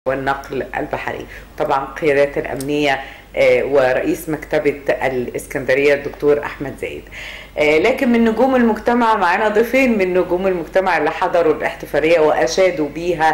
والنقل البحري طبعا قيادات الأمنية آه، ورئيس مكتبة الإسكندرية الدكتور أحمد زايد آه، لكن من نجوم المجتمع معانا ضيفين من نجوم المجتمع اللي حضروا الاحتفالية وأشادوا بيها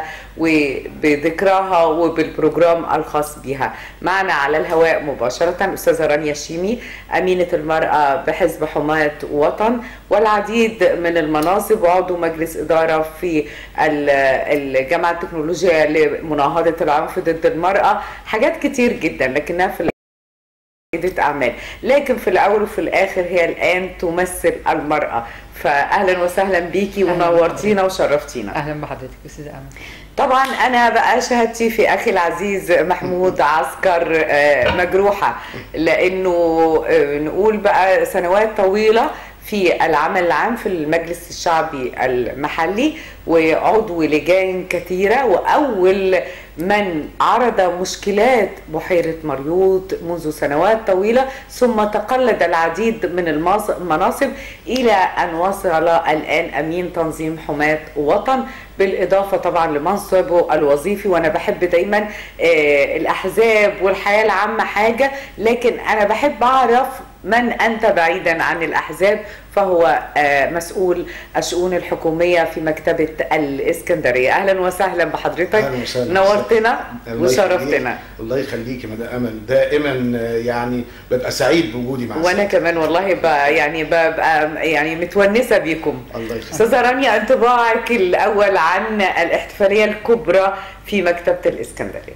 وبذكراها وبالبروجرام الخاص بيها معنا على الهواء مباشرة أستاذة رانيا الشيمي أمينة المرأة بحزب حماة وطن والعديد من المناصب وعضو مجلس إدارة في ال- الجامعة التكنولوجيا لمناهضة العنف ضد المرأة حاجات كتير جدا لكنها في سيدة أعمال لكن في الأول وفي الآخر هي الآن تمثل المرأة فأهلا وسهلا بيكي أهلاً ونورتينا وشرفتينا اهلا بحضرتك استاذه امل طبعا أنا بقى شهادتي في أخي العزيز محمود عسكر آه، مجروحة لأنه آه، نقول بقى سنوات طويلة في العمل العام في المجلس الشعبي المحلي وعضو لجان كثيرة وأول من عرض مشكلات بحيرة مريوط منذ سنوات طويلة ثم تقلد العديد من الماص- المناصب إلى أن وصل الآن أمين تنظيم حماة وطن بالإضافة طبعا لمنصبه الوظيفي وأنا بحب دايما آه، الأحزاب والحياة العامة حاجة لكن أنا بحب أعرف من أنت بعيدا عن الأحزاب فهو آه، مسؤول الشؤون الحكومية في مكتبة الإسكندرية أهلا وسهلا بحضرتك أهلاً وسهلاً. نورتنا الله وشرفتنا يخليك. الله يخليك يا مدام امل دائما آه، يعني ببقى سعيد بوجودي معك وانا كمان والله بقى يعني ببقى يعني متونسه بيكم الله يخليك استاذه رانيا انطباعك الاول عن الاحتفاليه الكبرى في مكتبه الاسكندريه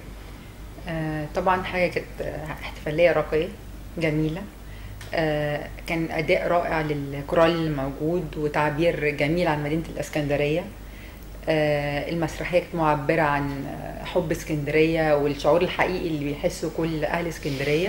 آه طبعا حاجه كانت آه، احتفاليه راقيه جميله آه كان اداء رائع للكورال الموجود وتعبير جميل عن مدينه الاسكندريه آه المسرحيه كانت معبره عن آه، حب اسكندريه والشعور الحقيقي اللي بيحسه كل اهل اسكندريه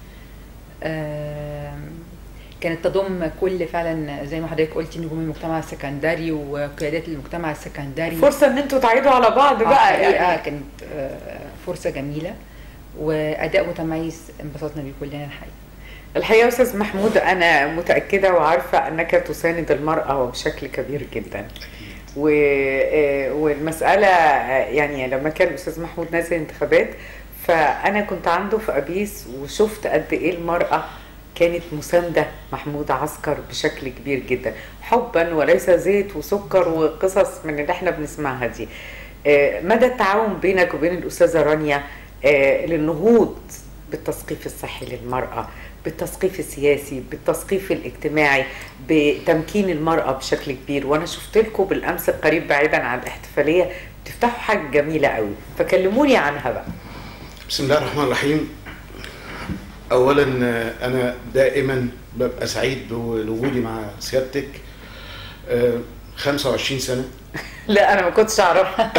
آه كانت تضم كل فعلا زي ما حضرتك قلتي نجوم المجتمع السكندري وقيادات المجتمع السكندري فرصه ان انتوا تعيدوا على بعض بقى حقيقة يعني كانت آه، فرصة جميلة وأداء متميز انبسطنا بيه كلنا الحقيقة الحقيقه يا استاذ محمود انا متاكده وعارفه انك تساند المراه وبشكل كبير جدا و... آه، والمساله آه، يعني لما كان الاستاذ محمود نازل انتخابات فانا كنت عنده في ابيس وشفت قد ايه المراه كانت مسانده محمود عسكر بشكل كبير جدا حبا وليس زيت وسكر وقصص من اللي احنا بنسمعها دي آه، مدى التعاون بينك وبين الاستاذه رانيا آه، للنهوض بالتثقيف الصحي للمراه بالتثقيف السياسي بالتثقيف الاجتماعي بتمكين المرأة بشكل كبير وأنا شفت لكم بالأمس القريب بعيدا عن الاحتفالية بتفتحوا حاجة جميلة قوي فكلموني عنها بقى بسم الله الرحمن الرحيم اولا آه، انا دائما ببقى سعيد بوجودي مع سيادتك آه، 25 سنه لا أنا ما كنتش أعرفها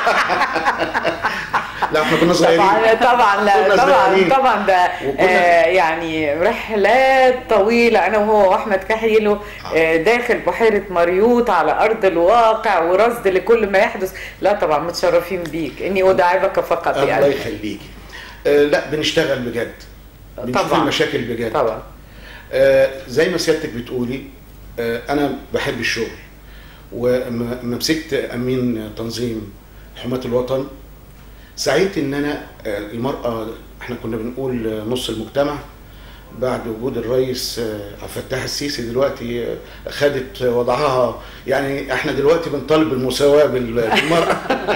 لا احنا كنا صغيرين طبعا طبعا لا كنا طبعا صغيرين. طبعا ده وكنا- آه يعني رحلات طويله انا وهو واحمد كحيلو آه داخل بحيره مريوط على ارض الواقع ورصد لكل ما يحدث لا طبعا متشرفين بيك اني اداعبك فقط الله يعني يخليك آه، لا بنشتغل بجد بنشوف طبعا. المشاكل بجد طبعا آه، زي ما سيادتك بتقولي آه، انا بحب الشغل وما مسكت امين تنظيم حماة الوطن سعيت ان انا آه، المراه احنا كنا بنقول آه، نص المجتمع بعد وجود الرئيس آه، عبد الفتاح السيسي دلوقتي آه، خدت وضعها يعني احنا دلوقتي بنطالب بالمساواه بال- بالمراه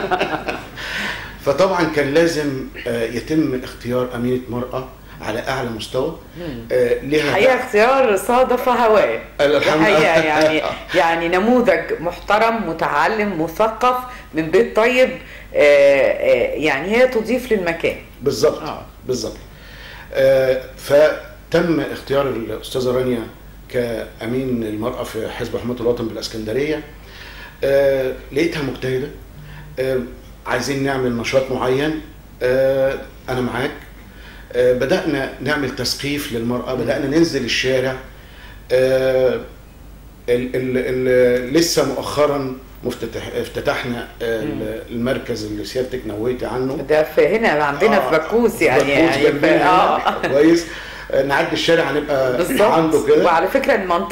فطبعا كان لازم آه، يتم اختيار امينه مراه على اعلى مستوى آه، لها الحقيقه اختيار صادف هواه الحمد الحقيقه لله. يعني يعني نموذج محترم متعلم مثقف من بيت طيب آه، آه، يعني هي تضيف للمكان بالظبط آه. بالظبط آه، فتم اختيار الاستاذه رانيا كامين المراه في حزب حمايه الوطن بالاسكندريه آه، لقيتها مجتهده آه، عايزين نعمل نشاط معين آه، انا معاك آه، بدانا نعمل تثقيف للمراه بدانا ننزل الشارع آه، ال ال ال لسه مؤخرا مفتتح افتتحنا آه، المركز اللي سيادتك نويتي عنه ده في هنا عندنا في بكوس يعني بكوس يعني جنبنا اه هنا. كويس آه، نعدي الشارع هنبقى عنده بالظبط كده وعلى فكره المنطقه تحت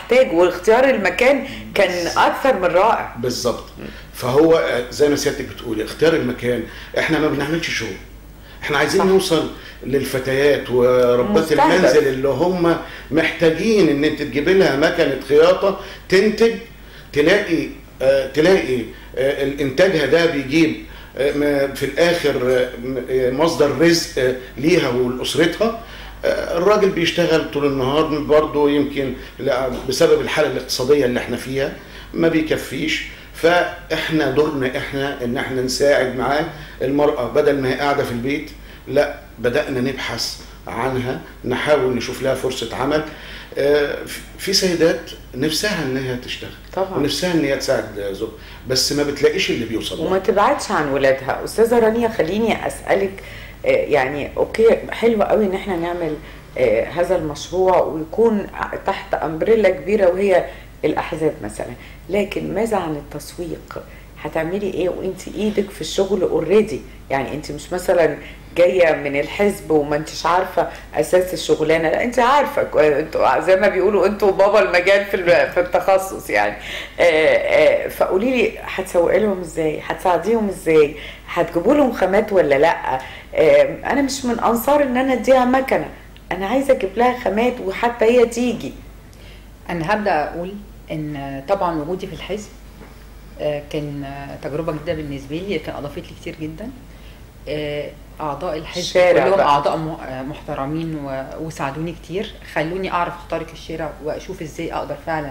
محتاج واختيار المكان كان اكثر من رائع بالظبط فهو آه، زي ما سيادتك بتقولي اختيار المكان احنا ما بنعملش شو احنا عايزين صح. نوصل للفتيات وربات مستهدف. المنزل اللي هم محتاجين ان انت تجيب لها مكنه خياطه تنتج تلاقي آه، تلاقي آه، الانتاجها ده بيجيب آه، م- في الاخر آه، م- آه، مصدر رزق آه، ليها ولاسرتها آه، الراجل بيشتغل طول النهار برضه يمكن لا- بسبب الحاله الاقتصاديه اللي احنا فيها ما بيكفيش فاحنا دورنا احنا ان احنا نساعد معاه المراه بدل ما هي قاعده في البيت لا بدانا نبحث عنها نحاول نشوف لها فرصه عمل آه، في سيدات نفسها ان هي تشتغل طبعا. ونفسها ان هي تساعد زوجها بس ما بتلاقيش اللي بيوصل وما لها تبعدش عن ولادها استاذه رانيا خليني اسالك آه، يعني اوكي حلو قوي ان احنا نعمل آه، هذا المشروع ويكون تحت امبريلا كبيره وهي الاحزاب مثلا لكن ماذا عن التسويق هتعملي ايه وانت ايدك في الشغل اوريدي يعني انت مش مثلا جايه من الحزب وما انتش عارفه اساس الشغلانه لا انت عارفه انتوا زي ما بيقولوا انتوا بابا المجال في ال- في التخصص يعني آه، آه، فقولي لي هتسوقي لهم ازاي هتساعديهم ازاي هتجيبوا لهم خامات ولا لا آه، انا مش من انصار ان انا اديها مكنه انا عايزه اجيب لها خامات وحتى هي تيجي انا هبدا اقول ان طبعا وجودي في الحزب آه، كان آه، تجربه جديده بالنسبه لي كان اضافت لي كتير جدا آه، اعضاء الحزب الشارع كلهم بقى. اعضاء م- آه، محترمين و- وساعدوني كتير خلوني اعرف اخترق الشارع واشوف ازاي اقدر فعلا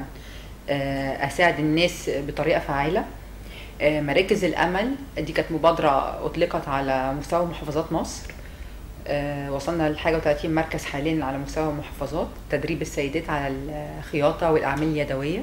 آه، اساعد الناس بطريقه فعاله آه، مراكز الامل دي كانت مبادره اطلقت على مستوى محافظات مصر آه، وصلنا لحاجه و30 مركز حاليا على مستوى المحافظات تدريب السيدات على الخياطه والاعمال اليدويه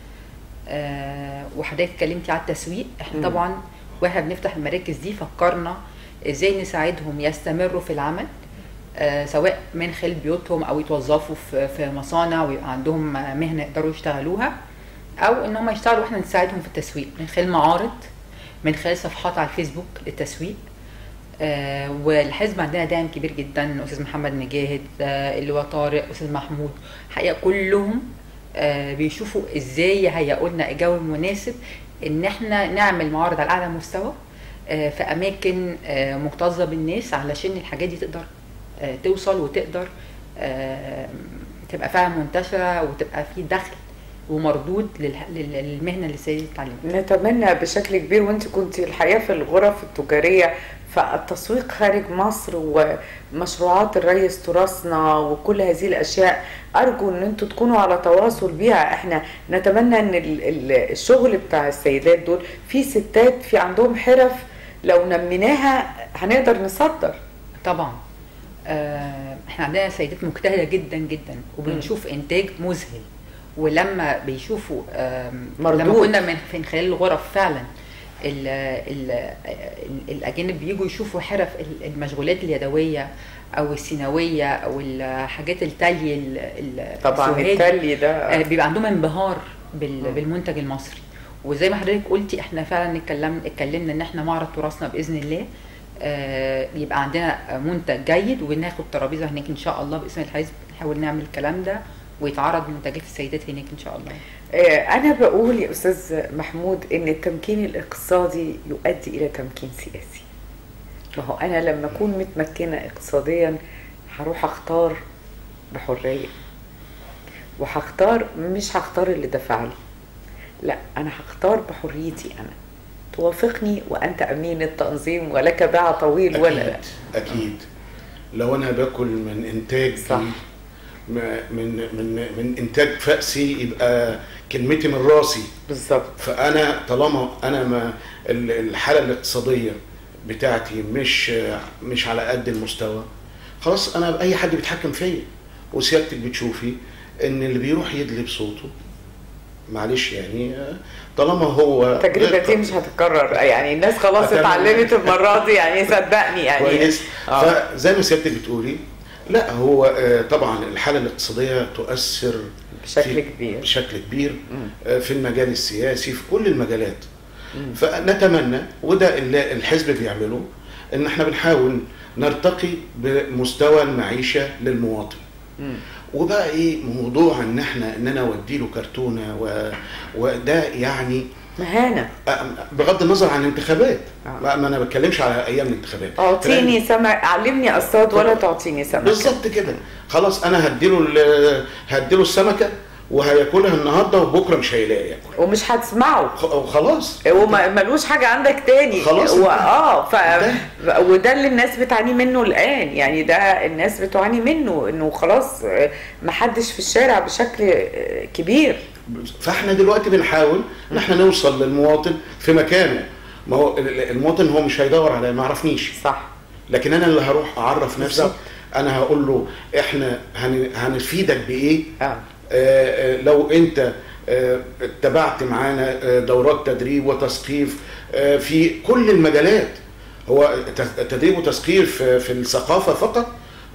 آه، وحضرتك اتكلمتي على التسويق احنا مم. طبعا واحنا بنفتح المراكز دي فكرنا ازاي نساعدهم يستمروا في العمل آه، سواء من خلال بيوتهم او يتوظفوا في في مصانع ويبقى عندهم مهنه يقدروا يشتغلوها او ان هم يشتغلوا واحنا نساعدهم في التسويق من خلال معارض من خلال صفحات على الفيسبوك للتسويق آه والحزب عندنا داعم كبير جدا استاذ محمد مجاهد آه اللي هو طارق استاذ محمود حقيقه كلهم آه بيشوفوا ازاي يهيئوا لنا الجو المناسب ان احنا نعمل معارض على اعلى مستوى آه في اماكن آه مكتظه بالناس علشان الحاجات دي تقدر آه توصل وتقدر آه تبقى فعلا منتشره وتبقى في دخل ومردود للح- لل- للمهنه اللي السيدة اتعلمتها نتمنى بشكل كبير وانت كنت الحقيقه في الغرف التجاريه فالتسويق خارج مصر ومشروعات الريس تراثنا وكل هذه الاشياء ارجو ان انتوا تكونوا على تواصل بيها احنا نتمنى ان ال- ال- الشغل بتاع السيدات دول في ستات في عندهم حرف لو نميناها هنقدر نصدر طبعا آه، احنا عندنا سيدات مجتهده جدا جدا وبنشوف انتاج مذهل ولما بيشوفوا آم، مردود. لما كنا من من خلال الغرف فعلا ال ال ال الاجانب بيجوا يشوفوا حرف ال- المشغولات اليدويه او السينويه او الحاجات التالي ال- ال- طبعا السوهاجي. التلي ده آه، بيبقى عندهم انبهار بال- مم. بالمنتج المصري وزي ما حضرتك قلتي احنا فعلا اتكلمنا اتكلمنا ان احنا معرض تراثنا باذن الله آه، يبقى عندنا منتج جيد وناخد ترابيزه هناك ان شاء الله باسم الحزب نحاول نعمل الكلام ده ويتعرض منتجات السيدات هناك ان شاء الله آه، أنا بقول يا أستاذ محمود إن التمكين الاقتصادي يؤدي إلى تمكين سياسي. ما هو أنا لما أكون متمكنة اقتصاديا هروح أختار بحرية. وهختار مش هختار اللي دفع لي. لا أنا هختار بحريتي أنا. توافقني وأنت أمين التنظيم ولك باع طويل ولا لا. اكيد اكيد لو انا باكل من انتاج صح. م- من من من انتاج فأسي يبقى كلمتي من راسي بالظبط. فانا طالما انا ما ال- الحاله الاقتصاديه بتاعتي مش مش على قد المستوى خلاص انا اي حد بيتحكم فيا وسيادتك بتشوفي ان اللي بيروح يدلي بصوته معلش يعني طالما هو التجربة دي مش هتتكرر يعني الناس خلاص أتمنى. اتعلمت المرة دي يعني صدقني يعني كويس آه. فزي ما سيادتك بتقولي لا هو آه، طبعا الحاله الاقتصاديه تؤثر بشكل في- كبير. بشكل كبير مم. آه، في المجال السياسي في كل المجالات مم. فنتمنى وده اللي الحزب بيعمله ان احنا بنحاول نرتقي بمستوى المعيشه للمواطن وبقى ايه موضوع ان احنا ان انا اودي له كرتونه و... وده يعني مهانه أ- بغض النظر عن الانتخابات آه. ما ما انا بتكلمش على ايام الانتخابات اعطيني سمك علمني اصطاد ولا تعطيني سمك بالظبط كده خلاص انا هديله ال- هديله السمكه وهياكلها النهارده وبكره مش هيلاقي ياكل ومش هتسمعه خ- وخلاص وملوش حاجة عندك تاني خلاص. و... اه ف... ده. وده اللي الناس بتعاني منه الآن يعني ده الناس بتعاني منه انه خلاص آه، محدش في الشارع بشكل آه، كبير فاحنا دلوقتي بنحاول ان احنا نوصل للمواطن في مكانه ما هو ال- ال- المواطن هو مش هيدور على ما يعرفنيش صح لكن انا اللي هروح اعرف نفسي بالظبط. انا هقول له احنا هن- هنفيدك بايه اه آه، آه، لو انت آه، اتبعت معانا آه، دورات تدريب وتثقيف آه، في كل المجالات هو ت- تدريب وتثقيف في في الثقافه فقط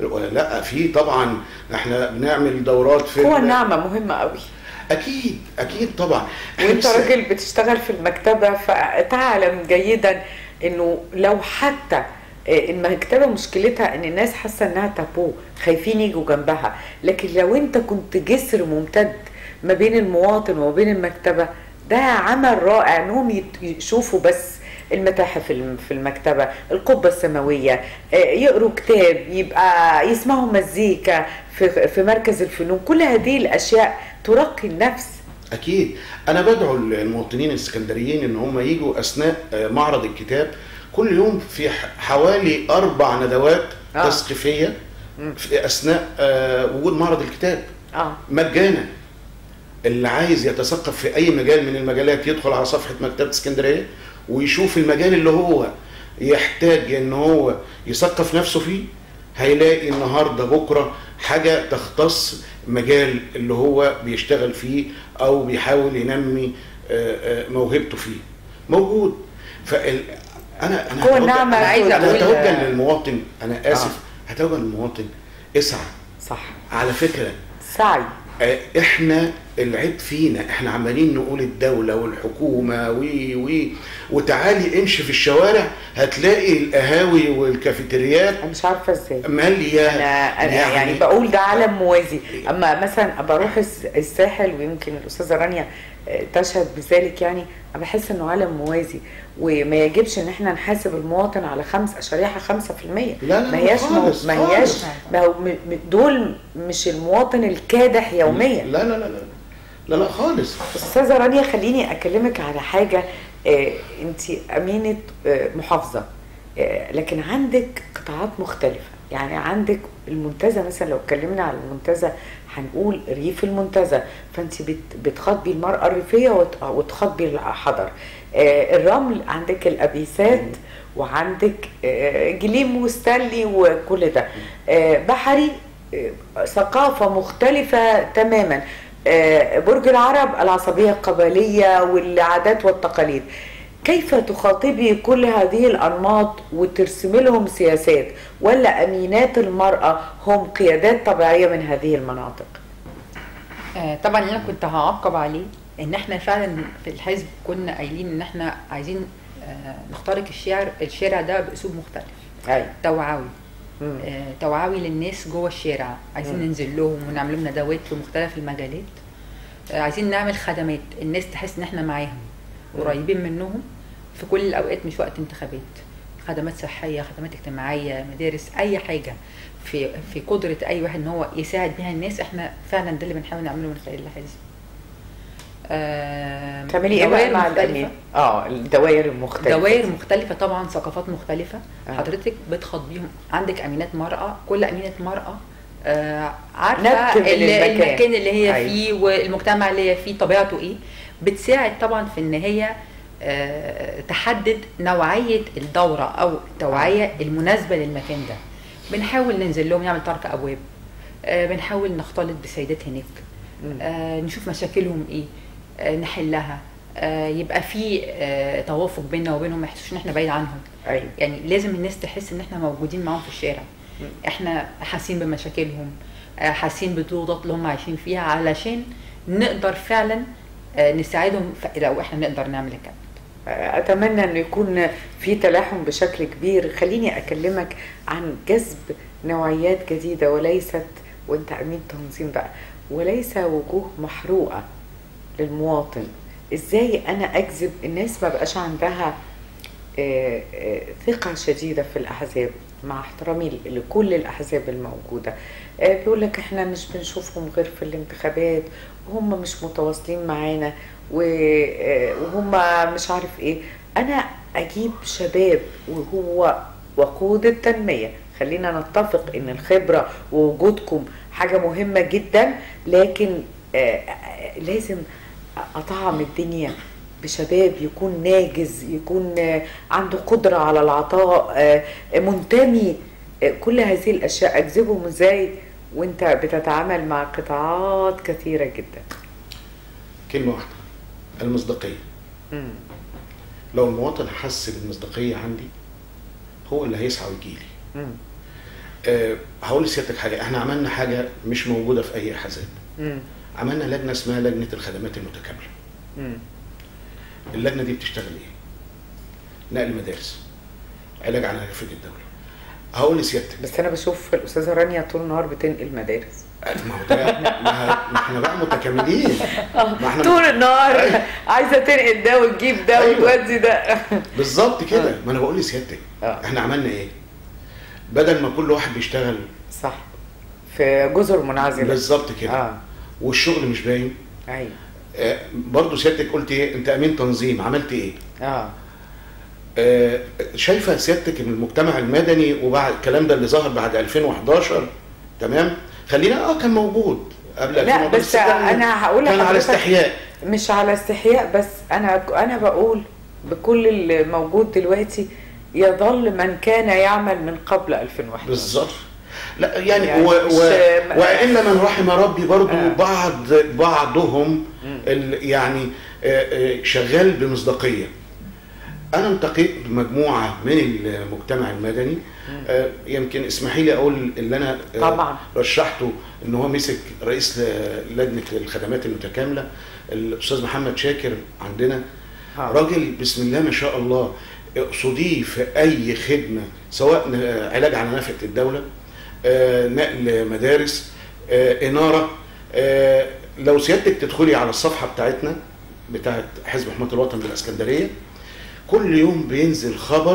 لا في طبعا احنا بنعمل دورات في هو ال- النعمة مهمة قوي اكيد اكيد طبعا وانت بس- راجل بتشتغل في المكتبة فتعلم جيدا انه لو حتى آه، المكتبة مشكلتها ان الناس حاسة انها تابو خايفين يجوا جنبها لكن لو انت كنت جسر ممتد ما بين المواطن وما بين المكتبة ده عمل رائع انهم يت- يشوفوا بس المتاحف الم- في المكتبة القبة السماوية آه، يقروا كتاب يبقى يسمعوا مزيكا في في مركز الفنون كل هذه الاشياء ترقي النفس اكيد انا بدعو المواطنين الاسكندريين ان هم يجوا اثناء آه، معرض الكتاب كل يوم في ح- حوالي اربع ندوات آه. تثقيفيه في اثناء آه، وجود معرض الكتاب اه مجانا اللي عايز يتثقف في اي مجال من المجالات يدخل على صفحه مكتبه اسكندريه ويشوف المجال اللي هو يحتاج ان هو يثقف نفسه فيه هيلاقي النهارده بكره حاجه تختص مجال اللي هو بيشتغل فيه او بيحاول ينمي آه، آه، موهبته فيه موجود فال انا انا هو هتوجه- النعمة أنا عايزة انا أقول- هتوجه للمواطن انا اسف هتوجه للمواطن اسعى صح على فكره سعي آه، احنا العيب فينا احنا عمالين نقول الدولة والحكومة وي وي وتعالي امشي في الشوارع هتلاقي القهاوي والكافيتريات انا مش عارفه ازاي مالية انا انا يعني, يعني بقول ده عالم موازي اما مثلا بروح الس- الساحل ويمكن الاستاذه رانيا آه، تشهد بذلك يعني أنا بحس انه عالم موازي وما يجبش ان احنا نحاسب المواطن على خمس شريحه 5% لا، لا، ما هياش مو- خالص، ما هياش خالص. ما هو م- م- دول مش المواطن الكادح يوميا لا لا لا لا لا لا خالص استاذه رانيا خليني اكلمك على حاجه آه، انت امينه آه، محافظه آه، لكن عندك قطاعات مختلفه يعني عندك المنتزه مثلا لو اتكلمنا على المنتزه هنقول ريف المنتزه فانت بت- بتخاطبي المراه الريفيه وت- وتخاطبي الحضر آه، الرمل عندك الابيسات وعندك آه، جليم وستانلي وكل ده آه، بحري آه، ثقافة مختلفة تماما آه، برج العرب العصبية القبلية والعادات والتقاليد كيف تخاطبي كل هذه الأنماط وترسمي لهم سياسات ولا أمينات المرأة هم قيادات طبيعية من هذه المناطق آه، طبعا اللي انا كنت هعقب عليه ان احنا فعلا في الحزب كنا قايلين ان احنا عايزين آه، نخترق الشارع الشارع ده باسلوب مختلف أي توعوي مم. آه، توعوي للناس جوه الشارع عايزين مم. ننزل لهم ونعمل لهم ندوات في مختلف المجالات آه، عايزين نعمل خدمات الناس تحس ان احنا معاهم قريبين منهم في كل الاوقات مش وقت انتخابات خدمات صحيه خدمات اجتماعيه مدارس اي حاجه في في قدره اي واحد ان هو يساعد بيها الناس احنا فعلا ده اللي بنحاول نعمله من خلال الحزب آه، تعملي ايه بقى دوائر مع مختلفة. الأمين؟ اه الدوائر المختلفة دوائر دي. مختلفة طبعا ثقافات مختلفة آه. حضرتك بتخاطبيهم عندك أمينات مرأة كل أمينة مرأة آه نبت عارفة من ال- المكان. المكان اللي هي أيوة. فيه والمجتمع اللي هي فيه طبيعته ايه بتساعد طبعا في ان هي آه تحدد نوعية الدورة أو التوعية المناسبة للمكان ده بنحاول ننزل لهم نعمل طرق أبواب آه بنحاول نختلط بسيدات هناك مم. آه نشوف مشاكلهم ايه آه نحلها آه يبقى في آه توافق بيننا وبينهم ما يحسوش ان احنا بعيد عنهم ايوه يعني لازم الناس تحس ان احنا موجودين معاهم في الشارع مم. احنا حاسين بمشاكلهم آه حاسين بالضغوطات اللي هم عايشين فيها علشان نقدر فعلا آه نساعدهم ف- لو احنا نقدر نعمل كده اتمنى انه يكون في تلاحم بشكل كبير خليني اكلمك عن جذب نوعيات جديده وليست وانت امين تنظيم بقى وليس وجوه محروقه للمواطن ازاي انا اجذب الناس ما بقاش عندها آه، آه، ثقة شديدة في الأحزاب مع احترامي لكل الأحزاب الموجودة آه، بيقول لك احنا مش بنشوفهم غير في الانتخابات وهم مش متواصلين معانا و- آه، وهم مش عارف ايه أنا أجيب شباب وهو وقود التنمية خلينا نتفق ان الخبرة ووجودكم حاجة مهمة جدا لكن آه، آه، لازم أطعم الدنيا بشباب يكون ناجز يكون آه، عنده قدرة على العطاء آه، منتمي آه، كل هذه الأشياء أجذبهم إزاي وانت بتتعامل مع قطاعات كثيرة جدا كلمه واحده المصداقيه مم. لو المواطن حس بالمصداقيه عندي هو اللي هيسعى ويجي لي مم. أه هقول لسيادتك حاجه احنا عملنا حاجه مش موجوده في اي حزب مم. عملنا لجنه اسمها لجنه الخدمات المتكامله مم. اللجنه دي بتشتغل ايه نقل مدارس علاج على نافذه الدوله هقول لسيادتك بس أنا بشوف الأستاذة رانيا طول النهار بتنقل مدارس ما هو ده ما ما احنا بقى متكاملين ما احنا طول النهار أيوة. عايزة تنقل ده وتجيب ده أيوة. وتودي ده بالظبط كده آه. ما انا بقول لسيادتك آه. احنا عملنا ايه بدل ما كل واحد بيشتغل صح في جزر منعزلة بالظبط كده اه والشغل مش باين ايوه آه برضه سيادتك قلت ايه انت امين تنظيم عملت ايه اه آه، شايفه سيادتك من المجتمع المدني وبعد الكلام ده اللي ظهر بعد 2011 تمام خلينا اه كان موجود قبل لا 2011 بس كان- انا هقول كان على لحضرتك استحياء مش على استحياء بس انا انا بقول بكل اللي موجود دلوقتي يظل من كان يعمل من قبل 2011 بالظبط لا يعني, يعني و و مش- والا من رحم ربي برضو آه. بعض بعضهم ال يعني آه، آه، شغال بمصداقيه انا التقيت بمجموعه من المجتمع المدني آه، يمكن اسمحي لي اقول اللي انا آه، طبعا. رشحته ان هو مسك رئيس ل- لجنه الخدمات المتكامله الاستاذ محمد شاكر عندنا آه. راجل بسم الله ما شاء الله اقصديه في اي خدمه سواء ن- علاج على نفقه الدوله آه، نقل مدارس آه، اناره آه، لو سيادتك تدخلي على الصفحه بتاعتنا بتاعت حزب حمايه الوطن بالاسكندريه كل يوم بينزل خبر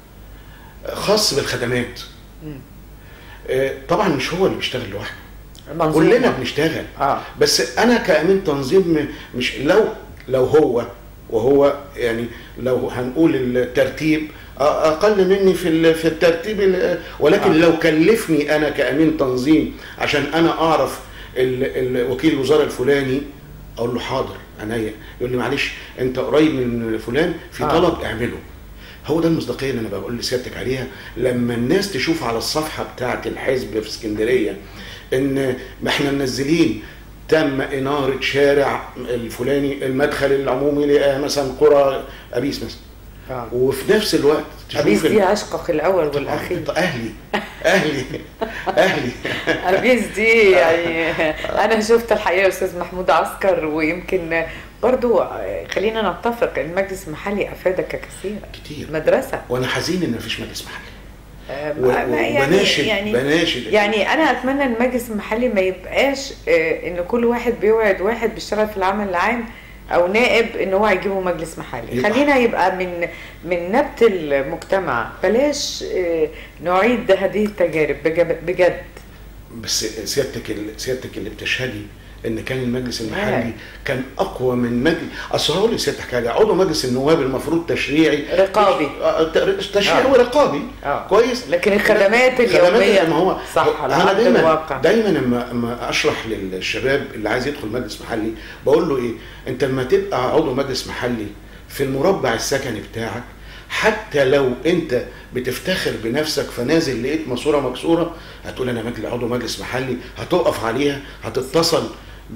خاص بالخدمات مم. آه، طبعا مش هو اللي بيشتغل لوحده منظومة. كلنا بنشتغل اه بس انا كامين تنظيم مش لو لو هو وهو يعني لو هنقول الترتيب اقل مني في ال- في الترتيب ال- ولكن آه. لو كلفني انا كامين تنظيم عشان انا اعرف ال- ال- وكيل الوزاره الفلاني اقول له حاضر عينيا يقول لي معلش انت قريب من فلان في آه. طلب اعمله هو ده المصداقيه اللي انا بقول لسيادتك عليها لما الناس تشوف على الصفحه بتاعه الحزب في اسكندريه ان ما احنا منزلين تم اناره شارع الفلاني المدخل العمومي لمثلا قرى ابيس مثلا اه وفي نفس الوقت ابيس ال- دي عشقك الاول والاخير طبعاً، اهلي اهلي اهلي ابيس دي يعني انا شفت الحقيقه يا استاذ محمود عسكر ويمكن برضو خلينا نتفق المجلس المحلي افادك كثيرا كتير مدرسه وانا حزين ان مفيش مجلس محلي آه، و- ما- ما يعني- وبناشد يعني بناشد يعني انا اتمنى ان المجلس المحلي ما يبقاش آه، ان كل واحد بيوعد واحد بيشتغل في العمل العام او نائب ان هو هيجيبه مجلس محلي يبقى- خلينا يبقى من من نبت المجتمع بلاش آه، نعيد هذه التجارب بجد- بجد بس سيادتك ال- سيادتك اللي بتشهدي ان كان المجلس لا. المحلي كان اقوى من مجلس اصل هقول لسيادتك حاجه عضو مجلس النواب المفروض تشريعي رقابي. آه، ت- تشريعي آه. ورقابي آه. كويس لكن الخدمات الخدمات اليومية ما هو صح، على انا أرض دايما الواقع. دايما لما لما اشرح للشباب اللي عايز يدخل مجلس محلي بقول له ايه انت لما تبقى عضو مجلس محلي في المربع السكني بتاعك حتى لو انت بتفتخر بنفسك فنازل لقيت ماسوره مكسوره هتقول انا مجلس عضو مجلس محلي هتقف عليها هتتصل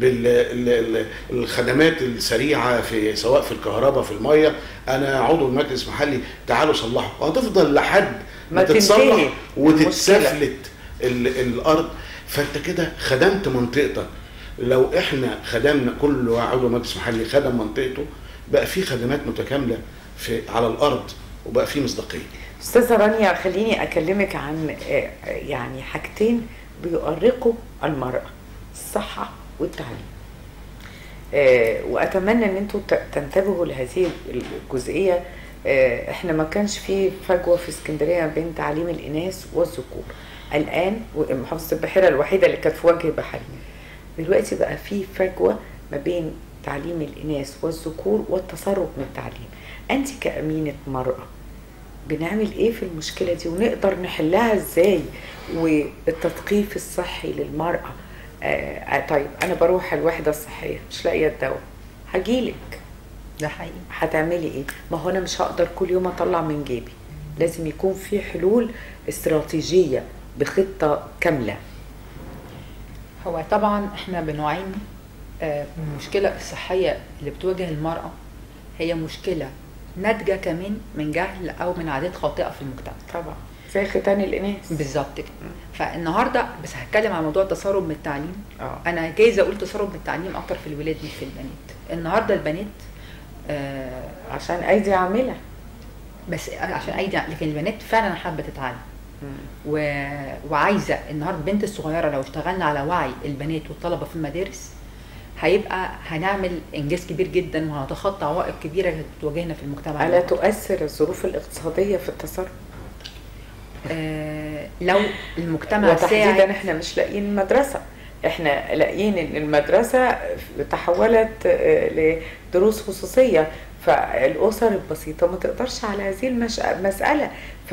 بالخدمات السريعه في سواء في الكهرباء في الميه انا عضو المجلس محلي تعالوا صلحوا وهتفضل لحد ما ما تتصلح تنتهي وتتسفلت ال- الارض فانت كده خدمت منطقتك لو احنا خدمنا كل عضو مجلس محلي خدم منطقته بقى في خدمات متكامله في على الارض وبقى في مصداقيه استاذه رانيا خليني اكلمك عن آه، يعني حاجتين بيؤرقوا المراه الصحه والتعليم آه، واتمنى ان انتوا ت- تنتبهوا لهذه الجزئيه آه، احنا ما كانش في فجوه في اسكندريه بين تعليم الاناث والذكور الان محافظه البحيره الوحيده اللي كانت في وجه بحري دلوقتي بقى في فجوه ما بين تعليم الاناث والذكور والتسرب من التعليم انت كامينه مراه بنعمل ايه في المشكله دي ونقدر نحلها ازاي والتثقيف الصحي للمراه آه طيب انا بروح الوحده الصحيه مش لاقيه الدواء هجيلك ده حقيقي هتعملي ايه ما هو انا مش هقدر كل يوم اطلع من جيبي لازم يكون في حلول استراتيجيه بخطه كامله هو طبعا احنا بنعاني آه، من المشكله الصحيه اللي بتواجه المراه هي مشكله ناتجه كمان من جهل او من عادات خاطئه في المجتمع طبعا زي ختان الاناث بالظبط كده فالنهارده بس هتكلم عن موضوع التسرب من التعليم اه انا جايزه اقول تسرب من التعليم اكتر في الولاد مش في البنات النهارده البنات آه عشان ايدي عامله بس عشان ايدي لكن البنات فعلا حابه تتعلم و... وعايزه النهارده البنت الصغيره لو اشتغلنا على وعي البنات والطلبه في المدارس هيبقى هنعمل انجاز كبير جدا وهنتخطى عوائق كبيره كانت بتواجهنا في المجتمع الا النهاردة. تؤثر الظروف الاقتصاديه في التسرب آه لو المجتمع وتحديدا ساعد احنا مش لاقيين المدرسه احنا لاقيين ان المدرسه تحولت آه، لدروس خصوصيه فالاسر البسيطه ما تقدرش على هذه المش... المساله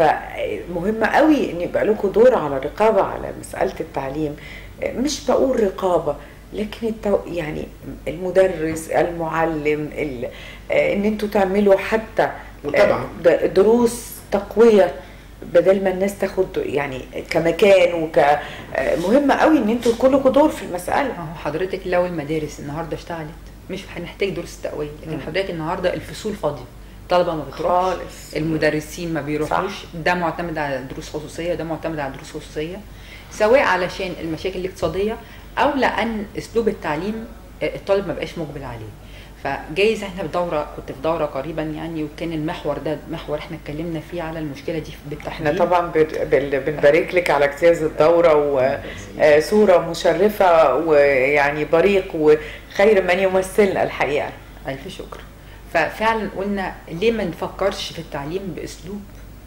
فمهم قوي ان يبقى لكم دور على الرقابه على مساله التعليم آه، مش بقول رقابه لكن التو... يعني المدرس المعلم ال... آه، ان انتوا تعملوا حتى آه، متابعة. د- دروس تقويه بدل ما الناس تاخد يعني كمكان وك آه، مهم قوي ان انتوا كلكم دور في المساله اهو حضرتك لو المدارس النهارده اشتغلت مش هنحتاج دروس تقويه لكن مم. حضرتك النهارده الفصول فاضيه الطلبه ما بتروحش خالص المدرسين ما بيروحوش ده معتمد على دروس خصوصيه ده معتمد على دروس خصوصيه سواء علشان المشاكل الاقتصاديه او لان اسلوب التعليم آه، الطالب ما بقاش مقبل عليه فجايز احنا في دوره كنت في دوره قريبا يعني وكان المحور ده محور احنا اتكلمنا فيه على المشكله دي بالتحديد احنا طبعا بن- بن- بنبارك لك على اجتياز الدوره وصوره مشرفه ويعني بريق وخير من يمثلنا الحقيقه ألف شكر ففعلا قلنا ليه ما نفكرش في التعليم بأسلوب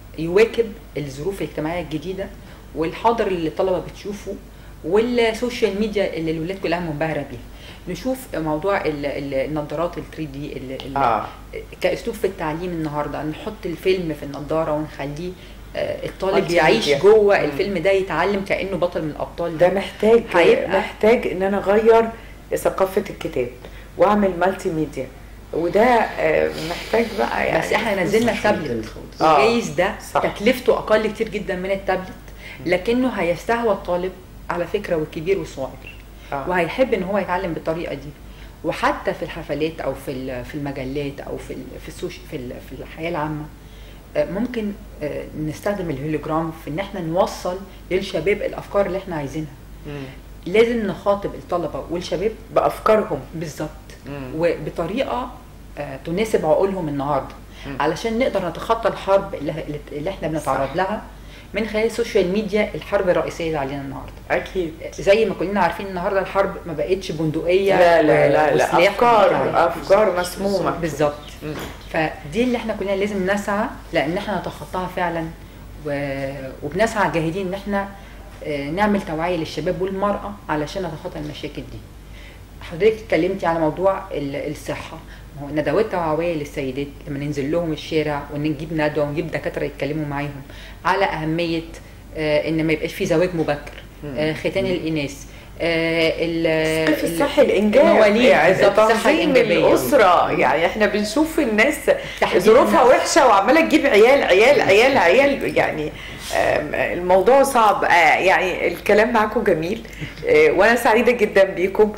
يواكب الظروف الاجتماعية الجديدة والحاضر اللي الطلبة بتشوفه والسوشيال ميديا اللي الولاد كلها منبهرة بيها نشوف موضوع ال- ال- النظارات ال 3 دي ال- ال- اه كاسلوب في التعليم النهارده نحط الفيلم في النضاره ونخليه آه، الطالب مالتي يعيش ميديا. جوه مم. الفيلم ده يتعلم كانه بطل من الابطال ده محتاج هيبقى- محتاج ان انا اغير ثقافه الكتاب واعمل مالتي ميديا وده آه، محتاج بقى يعني بس احنا نزلنا تابلت آه، وجايز ده صح. تكلفته اقل كتير جدا من التابلت لكنه هيستهوى الطالب على فكره والكبير والصغير آه. وهيحب ان هو يتعلم بالطريقه دي وحتى في الحفلات او في ال- في المجلات او في ال- في السوش في ال- في الحياه العامه آه، ممكن آه، نستخدم الهولوجرام في ان احنا نوصل للشباب الافكار اللي احنا عايزينها مم. لازم نخاطب الطلبه والشباب بافكارهم بالظبط مم. وبطريقه آه، تناسب عقولهم النهارده مم. علشان نقدر نتخطى الحرب اللي, اللي احنا بنتعرض صح. لها من خلال السوشيال ميديا الحرب الرئيسيه اللي علينا النهارده اكيد زي ما كلنا عارفين النهارده الحرب ما بقتش بندقيه لا لا و- لا, لا وسلاح افكار وبتاع. افكار مسمومه بالظبط مم. فدي اللي احنا كلنا لازم نسعى لان احنا نتخطاها فعلا و... وبنسعى جاهدين ان احنا آه، نعمل توعيه للشباب والمراه علشان نتخطى المشاكل دي حضرتك اتكلمتي على موضوع ال- الصحه ما هو ندوات توعويه للسيدات لما ننزل لهم الشارع ونجيب ندوه ونجيب دكاتره يتكلموا معاهم على اهميه آه، ان ما يبقاش في زواج مبكر آه، ختان الاناث آه، ال- التثقيف ال- الصحي الانجاب المواليد يعني بالظبط، الصحة تنظيم الإنجابية. الاسره يعني احنا بنشوف الناس تحديد ظروفها النفس. وحشه وعماله تجيب عيال عيال عيال عيال يعني آم، الموضوع صعب آه، يعني الكلام معاكم جميل آه، وانا سعيده جدا بيكم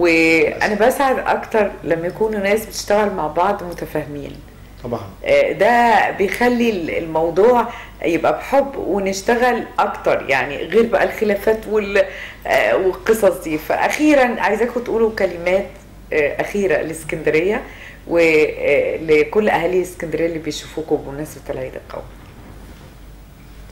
وانا بسعد اكتر لما يكونوا ناس بتشتغل مع بعض متفاهمين طبعا آه، ده بيخلي الموضوع يبقى بحب ونشتغل اكتر يعني غير بقى الخلافات وال آه، والقصص دي فاخيرا عايزاكم تقولوا كلمات آه، اخيره لاسكندريه ولكل اهالي اسكندريه اللي بيشوفوكم بمناسبه العيد القومي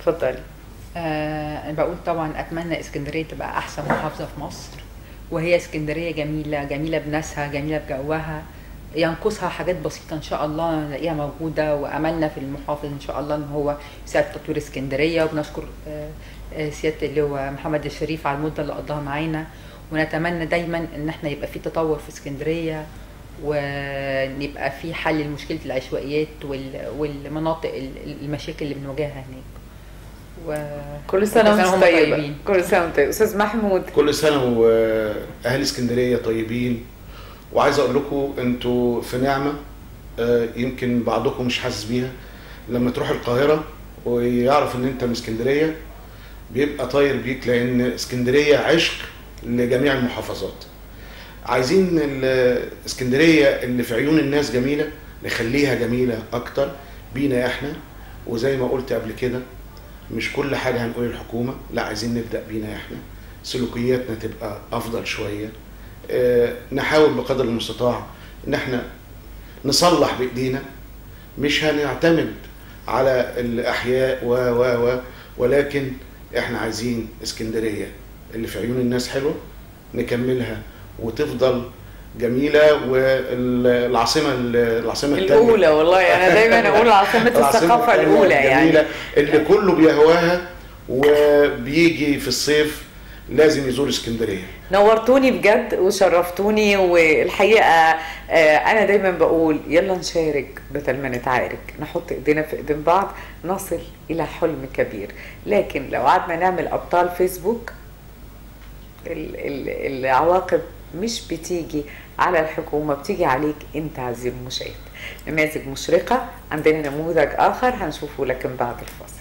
اتفضلي آه انا بقول طبعا اتمنى اسكندريه تبقى احسن محافظه في مصر وهي اسكندريه جميله جميله بناسها جميله بجوها ينقصها حاجات بسيطه ان شاء الله نلاقيها موجوده واملنا في المحافظ ان شاء الله ان هو يساعد في تطوير اسكندريه وبنشكر آه، آه، سياده اللي هو محمد الشريف على المده اللي قضاها معانا ونتمنى دايما ان احنا يبقى في تطور في اسكندريه ونبقى في حل لمشكله العشوائيات وال- والمناطق ال- المشاكل اللي بنواجهها هناك و... كل سنه وانتم هم طيبه كل سنه وانتم طيب استاذ محمود كل سنه واهل اسكندريه طيبين وعايز اقول لكم انتوا في نعمه آه، يمكن بعضكم مش حاسس بيها لما تروح القاهره ويعرف ان انت من اسكندريه بيبقى طاير بيك لان اسكندريه عشق لجميع المحافظات عايزين ال- اسكندريه اللي في عيون الناس جميله نخليها جميله اكتر بينا احنا وزي ما قلت قبل كده مش كل حاجه هنقول الحكومه لا عايزين نبدا بينا احنا سلوكياتنا تبقى افضل شويه آه، نحاول بقدر المستطاع ان احنا نصلح بايدينا مش هنعتمد على الاحياء و و و ولكن احنا عايزين اسكندريه اللي في عيون الناس حلوه نكملها وتفضل جميله والعاصمه العاصمه التانية. الاولى والله انا دايما اقول عاصمه العاصمة الثقافه التانية الاولى يعني الجميلة اللي كله بيهواها وبيجي في الصيف لازم يزور اسكندريه نورتوني بجد وشرفتوني والحقيقه آه، انا دايما بقول يلا نشارك بدل ما نتعارك نحط ايدينا في ايدين بعض نصل الى حلم كبير لكن لو قعدنا نعمل ابطال فيسبوك ال- ال- العواقب مش بتيجي على الحكومه بتيجي عليك انت عزيزي المشاهد نماذج مشرقه عندنا نموذج اخر هنشوفه لكن بعد الفاصل